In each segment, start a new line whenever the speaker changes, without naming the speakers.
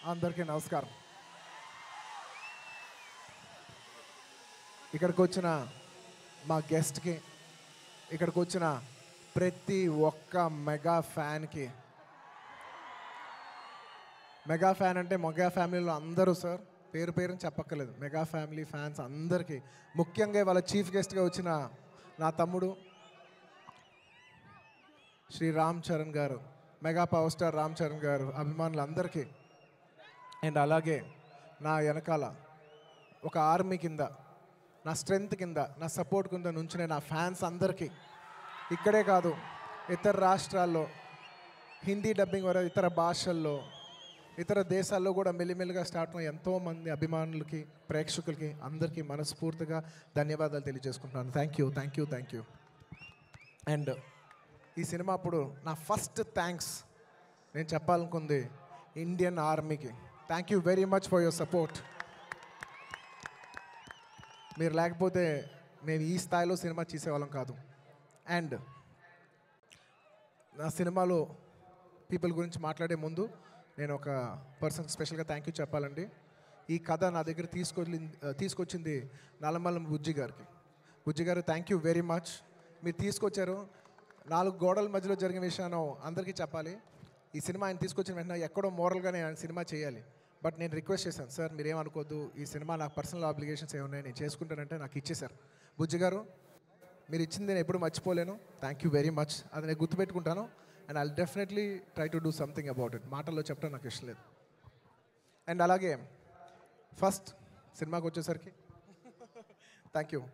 అందరికీ నమస్కారం ఇక్కడికి వచ్చిన మా గెస్ట్కి ఇక్కడికి వచ్చిన ప్రతి ఒక్క మెగా ఫ్యాన్కి మెగా ఫ్యాన్ అంటే మెగా ఫ్యామిలీలో అందరూ సార్ పేరు పేరుని చెప్పక్కర్లేదు మెగా ఫ్యామిలీ ఫ్యాన్స్ అందరికీ ముఖ్యంగా వాళ్ళ చీఫ్ గెస్ట్గా వచ్చిన నా తమ్ముడు శ్రీ రామ్ చరణ్ గారు mega power star Ram Charan గారు అభిమానులందరికీ అండ్ అలాగే నా వెనకాల ఒక ఆర్మీ కింద నా స్ట్రెంగ్త్ కింద నా సపోర్ట్ కింద నుంచిన నా ఫ్యాన్స్ అందరికీ ఇక్కడే కాదు ఇతర రాష్ట్రాల్లో హిందీ డబ్బింగ్ వరకు ఇతర భాషల్లో ఇతర దేశాల్లో కూడా మెల్లిమెల్లిగా స్టార్ట్ అయిన ఎంతోమంది అభిమానులకి ప్రేక్షకులకి అందరికీ మనస్ఫూర్తిగా ధన్యవాదాలు తెలియజేసుకుంటున్నాను thank you thank you thank you and ఈ సినిమా అప్పుడు నా ఫస్ట్ థ్యాంక్స్ నేను చెప్పాలనుకుంది ఇండియన్ ఆర్మీకి thank you very much for your support మీరు లేకపోతే మేము ఈ స్థాయిలో సినిమా చేసేవాళ్ళం కాదు అండ్ నా సినిమాలో పీపుల్ గురించి మాట్లాడే ముందు నేను ఒక పర్సన్ స్పెషల్గా థ్యాంక్ యూ చెప్పాలండి ఈ కథ నా దగ్గర తీసుకొచ్చి తీసుకొచ్చింది నల్లమల్లం బుజ్జి గారికి బుజ్జి గారు థ్యాంక్ యూ వెరీ మచ్ మీరు తీసుకొచ్చారు నాలుగు గోడల మధ్యలో జరిగిన విషయాన్ని అందరికీ చెప్పాలి ఈ సినిమా ఆయన తీసుకొచ్చిన వెంటనే ఎక్కడో మోరల్గా నేను ఆయన సినిమా చేయాలి బట్ నేను రిక్వెస్ట్ చేశాను సార్ మీరు ఏమనుకోవద్దు ఈ సినిమా నాకు పర్సనల్ ఆబ్లిగేషన్స్ ఏమున్నాయి నేను చేసుకుంటానంటే నాకు ఇచ్చేశారు బుజ్జి గారు మీరు ఇచ్చింది నేను ఎప్పుడు మర్చిపోలేను థ్యాంక్ యూ వెరీ మచ్ అది నేను గుర్తుపెట్టుకుంటాను and I definitely try to do something about it మాటల్లో చెప్పడం నాకు ఇష్టం లేదు అండ్ అలాగే ఫస్ట్ సినిమాకి వచ్చేసరికి థ్యాంక్ యూ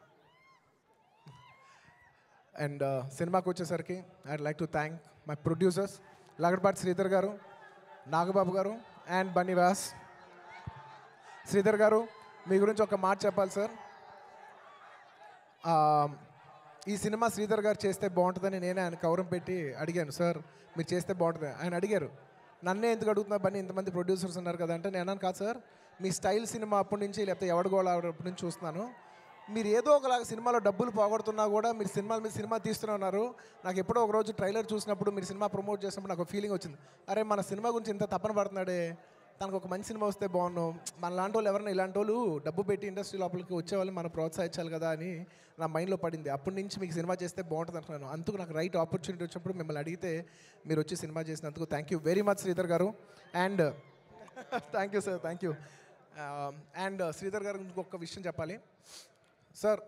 అండ్ సినిమాకి వచ్చేసరికి I like to thank my producers Lagadapati Sridhar గారు నాగబాబు గారు అండ్ బన్నీవాస్ శ్రీధర్ గారు మీ గురించి ఒక మాట చెప్పాలి సార్ ఆ, ఈ సినిమా శ్రీధర్ గారు చేస్తే బాగుంటుందని నేనే ఆయన కవరం పెట్టి అడిగాను సార్ మీరు చేస్తే బాగుంటుంది ఆయన అడిగారు నన్నే ఎందుకు అడుగుతున్నా బన్నీ ఇంతమంది ప్రొడ్యూసర్స్ ఉన్నారు కదా అంటే నేను అన్నాను కాదు సార్ మీ స్టైల్ సినిమా అప్పటి నుంచి లేకపోతే ఎవడగోళ అప్పటి నుంచి చూస్తున్నాను మీరు ఏదో ఒకలాగా సినిమాలో డబ్బులు పోగొడుతున్నా కూడా మీరు సినిమాల మీద సినిమా తీస్తూనే ఉన్నారు నాకు ఎప్పుడో ఒక రోజు ట్రైలర్ చూసినప్పుడు మీరు సినిమా ప్రమోట్ చేసినప్పుడు నాకు ఫీలింగ్ వచ్చింది అరే మన సినిమా గురించి ఇంత తపన పడుతున్నాడే తనకు ఒక మంచి సినిమా వస్తే బాగున్నాం మన లాంటి వాళ్ళు ఎవరైనా ఇలాంటి వాళ్ళు డబ్బు పెట్టి ఇండస్ట్రీ లోపలికి వచ్చే వాళ్ళు మనం ప్రోత్సహించాలి కదా అని నా మైండ్లో పడింది అప్పటి నుంచి మీకు సినిమా చేస్తే బాగుంటుంది అంటున్నాను అందుకు నాకు రైట్ ఆపర్చునిటీ వచ్చినప్పుడు మిమ్మల్ని అడిగితే మీరు వచ్చి సినిమా చేసినందుకు thank you very much Sridhar గారు and thank you sir thank you and Sridhar గారు ఇంకొక విషయం చెప్పాలి సార్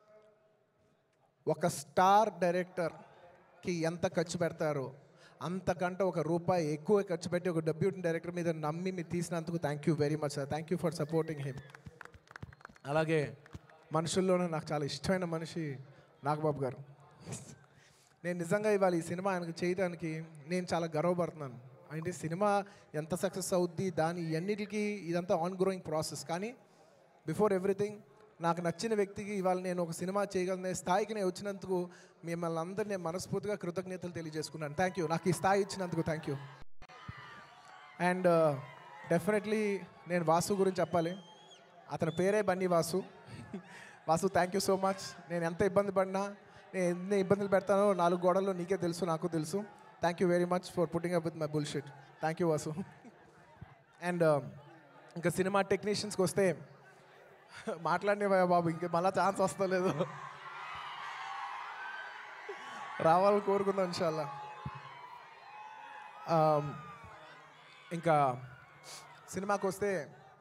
ఒక స్టార్ డైరెక్టర్కి ఎంత ఖర్చు పెడతారో అంతకంటే ఒక రూపాయి ఎక్కువ ఖర్చు పెట్టి ఒక డెబ్యూటీ డైరెక్టర్ మీద నమ్మి మీరు తీసినందుకు thank you very much sir thank you for supporting him అలాగే మనుషుల్లోనే నాకు చాలా ఇష్టమైన మనిషి నాగబాబు గారు నేను నిజంగా ఇవాళ ఈ సినిమా ఆయనకు చేయడానికి నేను చాలా గర్వపడుతున్నాను అంటే సినిమా ఎంత సక్సెస్ అవుద్ది దాని అన్నిటికీ ఇదంతా ఆన్ గ్రోయింగ్ ప్రాసెస్ కానీ బిఫోర్ ఎవ్రీథింగ్ నాకు నచ్చిన వ్యక్తికి ఇవాళ నేను ఒక సినిమా చేయగలనే స్థాయికి నేను వచ్చినందుకు మిమ్మల్ని అందరినీ నేను మనస్ఫూర్తిగా కృతజ్ఞతలు తెలియజేసుకున్నాను థ్యాంక్ యూ నాకు ఈ స్థాయి ఇచ్చినందుకు థ్యాంక్ యూ అండ్ డెఫినెట్లీ నేను వాసు గురించి చెప్పాలి అతని పేరే Bunny Vasu Vasu thank you so much నేను ఎంత ఇబ్బంది పడినా నేను ఎన్ని ఇబ్బందులు పెడతానో నాలుగు గోడల్లో నీకే తెలుసు నాకు తెలుసు thank you very much for putting up with my bullshit thank you Vasu and ఇంకా సినిమా టెక్నీషియన్స్కి వస్తే మాట్లాడినవా బాబు ఇంకా మళ్ళా ఛాన్స్ వస్తలేదు రావాలని కోరుకుందాం ఇన్షాల్లా ఆమ్, ఇంకా సినిమాకి వస్తే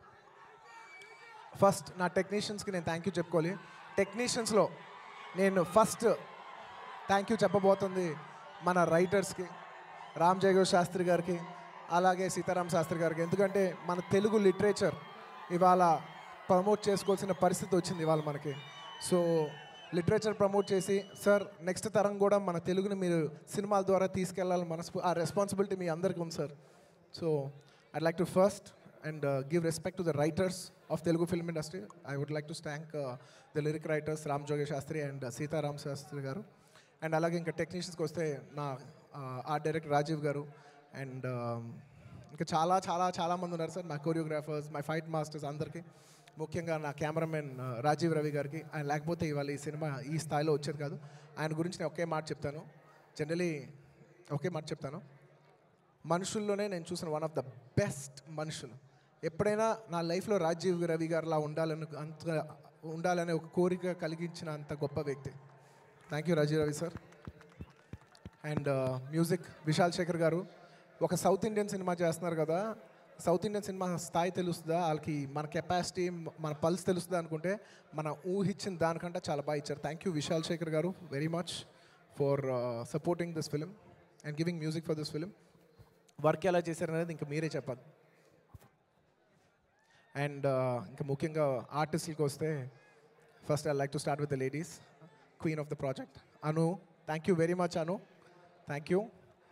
ఫస్ట్ నా టెక్నీషియన్స్కి నేను థ్యాంక్ యూ చెప్పుకోవాలి టెక్నీషియన్స్లో నేను ఫస్ట్ థ్యాంక్ యూ చెప్పబోతుంది మన రైటర్స్కి రామ్ జయగోష్ శాస్త్రి గారికి అలాగే సీతారాం శాస్త్రి గారికి ఎందుకంటే మన తెలుగు లిటరేచర్ ఇవాళ ప్రమోట్ చేసుకోవాల్సిన పరిస్థితి వచ్చింది ఇవాళ మనకి సో లిటరేచర్ ప్రమోట్ చేసి సార్ నెక్స్ట్ తరం కూడా మన తెలుగుని మీరు సినిమాల ద్వారా తీసుకెళ్ళాలి మనస్ఫూ ఆ రెస్పాన్సిబిలిటీ మీ అందరికీ ఉంది sir so I'd like to first and give respect to the writers of Telugu film industry I would like to thank the lyric writers Ram Joge Sastry and Sitaram Sastry గారు అండ్ అలాగే ఇంకా టెక్నీషియన్స్కి వస్తే నా ఆర్ట్ డైరెక్టర్ రాజీవ్ గారు అండ్ ఇంకా చాలా చాలా చాలా మంది ఉన్నారు సార్ నా కొరియోగ్రాఫర్స్ మై ఫైట్ మాస్టర్స్ అందరికీ ముఖ్యంగా నా కెమెరామెన్ రాజీవ్ రవి గారికి ఆయన లేకపోతే ఇవాళ ఈ సినిమా ఈ స్థాయిలో వచ్చేది కాదు ఆయన గురించి నేను ఒకే మాట చెప్తాను జనరలీ ఒకే మాట చెప్తాను మనుషుల్లోనే నేను చూసిన వన్ ఆఫ్ ద బెస్ట్ మనుషులు ఎప్పుడైనా నా లైఫ్లో రాజీవ్ రవి గారిలా ఉండాలని అంత ఉండాలనే ఒక కోరిక కలిగించిన అంత గొప్ప వ్యక్తి thank you Rajiv Ravi sir and music Vishal Shekhar గారు ఒక సౌత్ ఇండియన్ సినిమా చేస్తున్నారు కదా సౌత్ ఇండియన్ సినిమా స్థాయి తెలుస్తుందా వాళ్ళకి మన కెపాసిటీ మన పల్స్ తెలుస్తుందా అనుకుంటే మన ఊహించిన దానికంటే చాలా బాగా ఇచ్చారు థ్యాంక్ యూ విశాల్ శేఖర్ గారు very much for supporting this film and giving music for this film work ఎలా చేశారనేది ఇంకా మీరే చెప్పాలి అండ్ ఇంకా ముఖ్యంగా ఆర్టిస్టులకి వస్తే first I like to start with the ladies queen of the project Anu thank you very much Anu thank you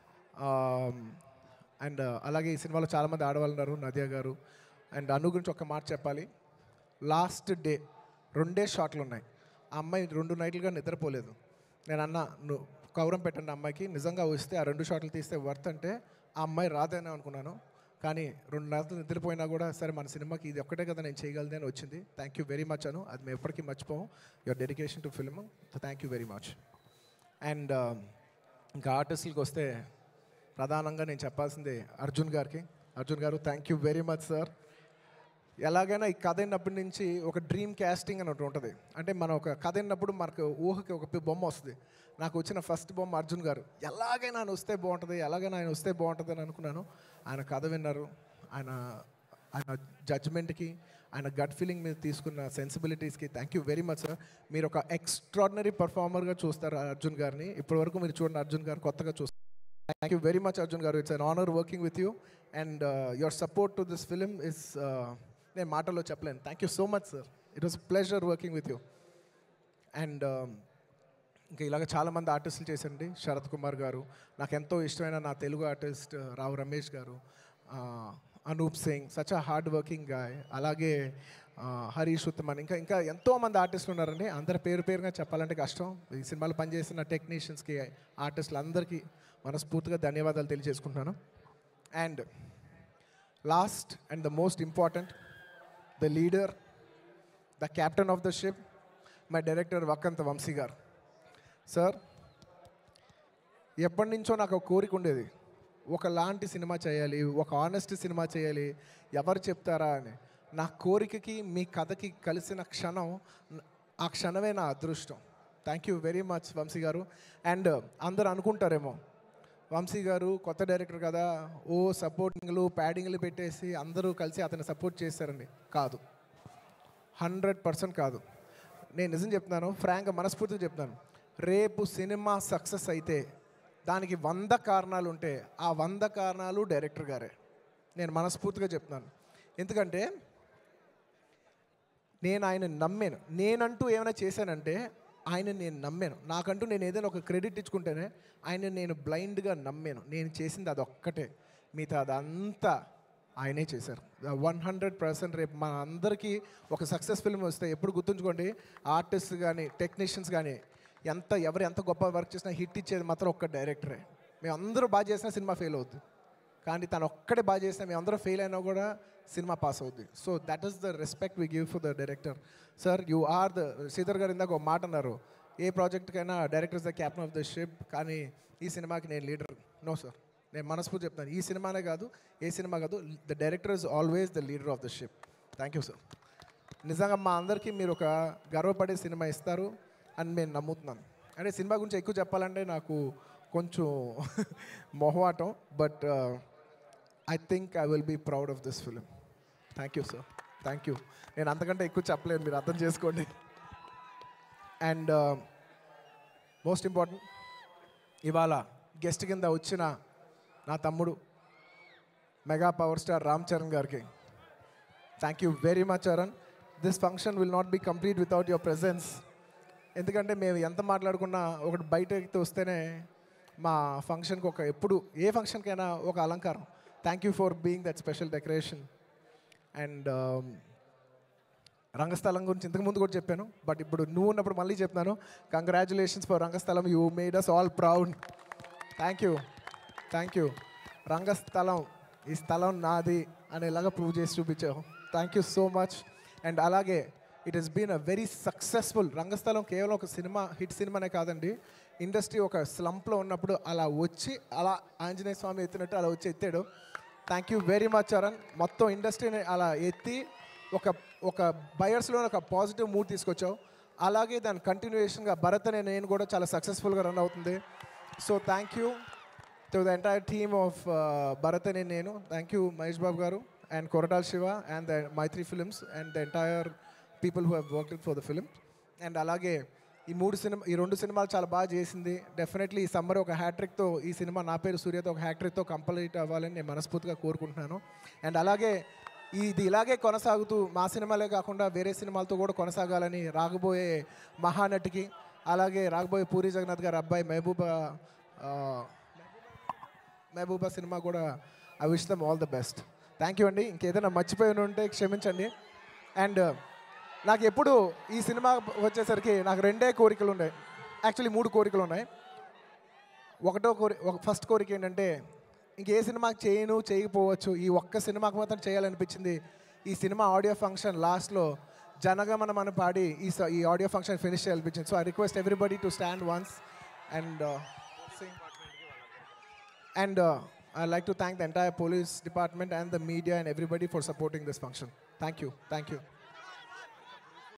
and అలాగే ఈ సినిమాలో చాలామంది ఆడవాళ్ళు ఉన్నారు నదియా గారు అండ్ అను గురించి ఒక మాట చెప్పాలి లాస్ట్ డే రెండే షాట్లు ఉన్నాయి ఆ అమ్మాయి రెండు నైట్లుగా నిద్రపోలేదు నేను అన్న నువ్వు కౌరం పెట్టండి అమ్మాయికి నిజంగా వస్తే ఆ రెండు షాట్లు తీస్తే వర్త్ అంటే ఆ అమ్మాయి రాదేనే అనుకున్నాను కానీ రెండు నెలలు నిద్రపోయినా కూడా సరే మన సినిమాకి ఇది ఒక్కటే కదా నేను చేయగలిదే అని వచ్చింది thank you very much Anu అది మేము ఎప్పటికీ మర్చిపోము your dedication to film thank you very much and ఇంకా ఆర్టిస్టులకి వస్తే ప్రధానంగా నేను చెప్పాల్సింది అర్జున్ గారికి అర్జున్ గారు thank you very much sir ఎలాగైనా ఈ కథ అయినప్పటి నుంచి ఒక డ్రీమ్ క్యాస్టింగ్ అని ఒకటి ఉంటుంది అంటే మనం ఒక కథ అయినప్పుడు మనకు ఊహకి ఒక పి- బొమ్మ వస్తుంది నాకు వచ్చిన ఫస్ట్ బొమ్మ అర్జున్ గారు ఎలాగైనా ఆయన వస్తే బాగుంటుంది ఎలాగైనా ఆయన వస్తే బాగుంటుంది అని అనుకున్నాను ఆయన కథ విన్నారు ఆయన ఆయన జడ్జ్మెంట్కి ఆయన గట్ ఫీలింగ్ మీద తీసుకున్న సెన్సిబిలిటీస్కి thank you very much sir మీరు ఒక ఎక్స్ట్రాడినరీ పర్ఫార్మర్గా చూస్తారు అర్జున్ గారిని ఇప్పటివరకు మీరు చూడండి అర్జున్ గారు కొత్తగా చూస్తారు thank you very much Arjun గారు it's an honour working with you and your support to this film is నేను మాటల్లో చెప్పలేను thank you so much sir it was pleasure working with you and ఇంకా ఇలాగ చాలామంది ఆర్టిస్టులు చేశారండి శరత్ కుమార్ గారు నాకు ఎంతో ఇష్టమైన నా తెలుగు ఆర్టిస్ట్ రావు రమేష్ గారు ఆ, Anoop Singh such a hard working guy అలాగే ఆ, హరీష్ ఉత్తమన్ ఇంకా ఇంకా ఎంతో మంది ఆర్టిస్టులు ఉన్నారండి అందరి పేరు పేరుగా చెప్పాలంటే కష్టం ఈ సినిమాలో పనిచేసిన టెక్నీషియన్స్కి ఆర్టిస్టులు అందరికీ మనస్ఫూర్తిగా ధన్యవాదాలు తెలియజేసుకుంటున్నాను and last and the most important the leader the captain of the ship my director Vakkantham Vamsi గారు సార్ ఎప్పటి నుంచో నాకు ఒక కోరిక ఉండేది ఒకలాంటి సినిమా చేయాలి ఒక ఆనెస్ట్ సినిమా చేయాలి ఎవరు చెప్తారా అని నా కోరికకి మీ కథకి కలిసిన క్షణం ఆ క్షణమే నా అదృష్టం thank you very much Vamsi గారు అండ్ అందరు అనుకుంటారేమో వంశీ గారు కొత్త డైరెక్టర్ కదా ఓ సపోర్టింగ్లు ప్యాడింగ్లు పెట్టేసి అందరూ కలిసి అతన్ని సపోర్ట్ చేశారండి కాదు హండ్రెడ్ పర్సెంట్ కాదు నేను నిజం చెప్తున్నాను ఫ్రాంక్గా మనస్ఫూర్తిగా చెప్తున్నాను రేపు సినిమా సక్సెస్ అయితే దానికి వంద కారణాలు ఉంటే ఆ వంద కారణాలు డైరెక్టర్ గారే నేను మనస్ఫూర్తిగా చెప్తున్నాను ఎందుకంటే నేను ఆయన నమ్మాను నేనంటూ ఏమైనా చేశానంటే ఆయన నేను నమ్మాను నాకంటూ నేను ఏదైనా ఒక క్రెడిట్ ఇచ్చుకుంటేనే ఆయన నేను బ్లైండ్గా నమ్మాను నేను చేసింది అదొక్కటే మిగతా అదంతా ఆయనే చేశారు వన్ హండ్రెడ్ పర్సెంట్ రేపు మన అందరికీ ఒక సక్సెస్ ఫిల్మ్ వస్తే ఎప్పుడు గుర్తుంచుకోండి ఆర్టిస్ట్ కానీ టెక్నీషియన్స్ కానీ ఎంత ఎవరు ఎంత గొప్ప వర్క్ చేసినా హిట్ ఇచ్చేది మాత్రం ఒక్క డైరెక్టరే మేము అందరూ బాగా చేసినా సినిమా ఫెయిల్ అవుద్ది కానీ తను ఒక్కడే బాగా చేసినా మేము అందరూ ఫెయిల్ అయినా కూడా సినిమా పాస్ అవుద్ది so that is the respect we give for the director sir you are the Sridhar గారు ఇందాక ఒక మాట అన్నారు ఏ ప్రాజెక్ట్కైనా director is the captain of the ship కానీ ఈ సినిమాకి నేను లీడర్ నో సార్ నేను మనస్ఫూర్తి చెప్తాను ఈ సినిమానే కాదు ఏ సినిమా కాదు the director is always the leader of the ship thank you sir నిజంగా మా అందరికీ మీరు ఒక గర్వపడే సినిమా ఇస్తారు అని నేను నమ్ముతున్నాను అంటే సినిమా గురించి ఎక్కువ చెప్పాలంటే నాకు కొంచెం మొహమాటం but I think I will be proud of this film thank you sir thank you నేను అంతకంటే ఎక్కువ చెప్పలేను మీరు అర్థం చేసుకోండి అండ్ మోస్ట్ ఇంపార్టెంట్ ఇవాళ గెస్ట్ కింద వచ్చిన నా తమ్ముడు mega power star Ram Charan గారికి థ్యాంక్ యూ వెరీ మచ్ అరణ్ this function will not be complete without your presence ఎందుకంటే మేము ఎంత మాట్లాడుకున్నా ఒకటి బయటకి వస్తేనే మా ఫంక్షన్కి ఒక ఎప్పుడు ఏ ఫంక్షన్కైనా ఒక అలంకారం thank you for being that special decoration and Rangasthalam గురించి ఇంతకు ముందు కూడా చెప్పాను బట్ ఇప్పుడు నువ్వు ఉన్నప్పుడు మళ్ళీ చెప్తున్నాను congratulations for Rangasthalam you made us all proud thank you thank you Rangasthalam ఈ స్థలం నాది అనేలాగా ప్రూవ్ చేసి చూపించావు thank you so much and అలాగే it has been a very successful Rangasthalam కేవలం ఒక సినిమా హిట్ సినిమానే కాదండి ఇండస్ట్రీ ఒక స్లంప్లో ఉన్నప్పుడు అలా వచ్చి అలా ఆంజనేయ స్వామి ఎత్తినట్టు అలా వచ్చి ఎత్తాడు thank you very much Charan మొత్తం ఇండస్ట్రీని అలా ఎత్తి ఒక ఒక బయర్స్లో ఒక పాజిటివ్ మూడ్ తీసుకొచ్చావు అలాగే దాని కంటిన్యూషన్గా భరత్ అనే నేను కూడా చాలా సక్సెస్ఫుల్గా రన్ అవుతుంది so thank you to the entire team of Bharat అనే నేను థ్యాంక్ యూ మహేష్ బాబు గారు and Koratala Siva and the Mythri films and the entire people who have work for the film and అలాగే ఈ మూడు సినిమా ఈ రెండు సినిమాలు చాలా బాగా చేసింది డెఫినెట్లీ ఈ సమ్మర్ ఒక హ్యాట్రిక్తో ఈ సినిమా నా పేరు సూర్యతో ఒక హ్యాట్రిక్తో కంప్లీట్ అవ్వాలని నేను మనస్ఫూర్తిగా కోరుకుంటున్నాను అండ్ అలాగే ఇది ఇలాగే కొనసాగుతూ మా సినిమాలే కాకుండా వేరే సినిమాలతో కూడా కొనసాగాలని రాకపోయే మహానటికి అలాగే రాకపోయే పూరి జగన్నాథ్ గారి అబ్బాయి మహబూబా ఆ, మహబూబా సినిమా కూడా I wish them all the best thank you అండి ఇంకేదైనా మర్చిపోయి ఉంటే క్షమించండి అండ్ నాకు ఎప్పుడు ఈ సినిమా వచ్చేసరికి నాకు రెండే కోరికలు ఉన్నాయి యాక్చువల్లీ మూడు కోరికలు ఉన్నాయి ఒకటో కోరి ఒక ఫస్ట్ కోరిక ఏంటంటే ఇంకే సినిమాకి చేయను చేయకపోవచ్చు ఈ ఒక్క సినిమాకి మాత్రం చేయాలనిపించింది ఈ సినిమా ఆడియో ఫంక్షన్ లాస్ట్లో జనగమనం అని పాడి ఈ స- ఈ ఆడియో ఫంక్షన్ ఫినిష్ చేయాలనిపించింది so I request everybody to stand once and and I like to thank the entire police department and the media and everybody for supporting this function thank you thank you